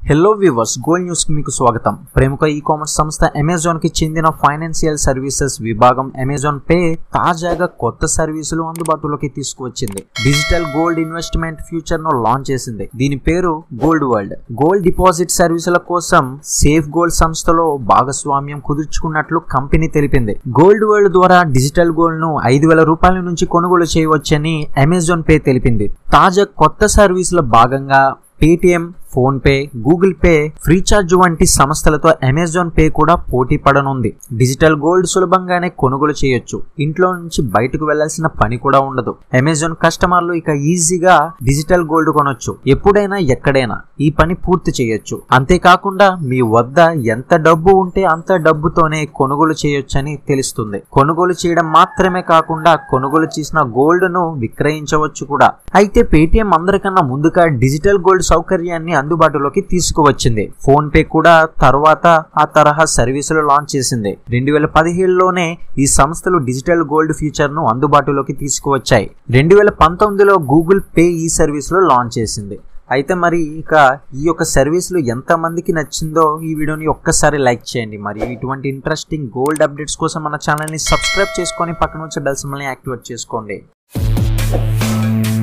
hello viewers gold news కి మీకు స్వాగతం ప్రముఖ ఈ కామర్స్ సంస్థ అమెజాన్ కి చెందిన ఫైనాన్షియల్ సర్వీసెస్ విభాగం అమెజాన్ పే తాజాగా కొత్త సర్వీసులు అందుబాటులోకి తీసుకువచ్చింది డిజిటల్ గోల్డ్ ఇన్వెస్ట్మెంట్ ఫ్యూచర్ ను లాంచ్ చేసింది దీని పేరు గోల్డ్ వరల్డ్ గోల్డ్ డిపాజిట్ సర్వీసుల కోసం సేఫ్ గోల్డ్ సంస్థలో భాగస్వామ్యం కుదుర్చుకున్నట్లు కంపెనీ తెలిపింది గోల్డ్ వరల్డ్ ద్వారా డిజిటల్ గోల్డ్ ను ఐదు వేల రూపాయల నుంచి కొనుగోలు చేయవచ్చని అమెజాన్ పే తెలిపింది తాజా కొత్త సర్వీసుల భాగంగా Paytm phone pay Google pay Freecharge వంటి సంస్థలతో అమెజాన్ పే కూడా పోటీ పడనుంది డిజిటల్ గోల్డ్ సులభంగానే కొనుగోలు చేయొచ్చు ఇంట్లో నుంచి బయటకు వెళ్లాల్సిన పని కూడా ఉండదు అమెజాన్ కస్టమర్లు ఇక ఈజీగా డిజిటల్ గోల్డ్ కొనొచ్చు ఎప్పుడైనా ఎక్కడైనా ఈ పని పూర్తి చేయొచ్చు అంతేకాకుండా మీ వద్ద ఎంత డబ్బు ఉంటే అంత డబ్బుతోనే కొనుగోలు చేయొచ్చని తెలుస్తుంది కొనుగోలు చేయడం మాత్రమే కాకుండా కొనుగోలు చేసిన గోల్డ్ ను విక్రయించవచ్చు కూడా అయితే పేటిఎం అందరికన్నా ముందుగా డిజిటల్ గోల్డ్ సౌకర్యాన్ని అందుబాటులోకి తీసుకువచ్చింది ఫోన్ పే కూడా తర్వాత ఆ తరహా సర్వీసులు లాంచ్ చేసింది రెండు వేల పదిహేడులోనే ఈ సంస్థలు డిజిటల్ గోల్డ్ ఫీచర్ ను అందుబాటులోకి తీసుకువచ్చాయి రెండు వేల పంతొమ్మిదిలో గూగుల్ పే ఈ సర్వీసులు లాంచ్ చేసింది అయితే మరి ఇక ఈ యొక్క సర్వీసులు ఎంత మందికి నచ్చిందో ఈ వీడియోని ఒక్కసారి లైక్ చేయండి మరి ఇటువంటి ఇంట్రెస్టింగ్ గోల్డ్ అప్డేట్స్ కోసం మన ఛానల్ని సబ్స్క్రైబ్ చేసుకొని పక్కన వచ్చే బెల్ సింబల్ని యాక్టివేట్ చేసుకోండి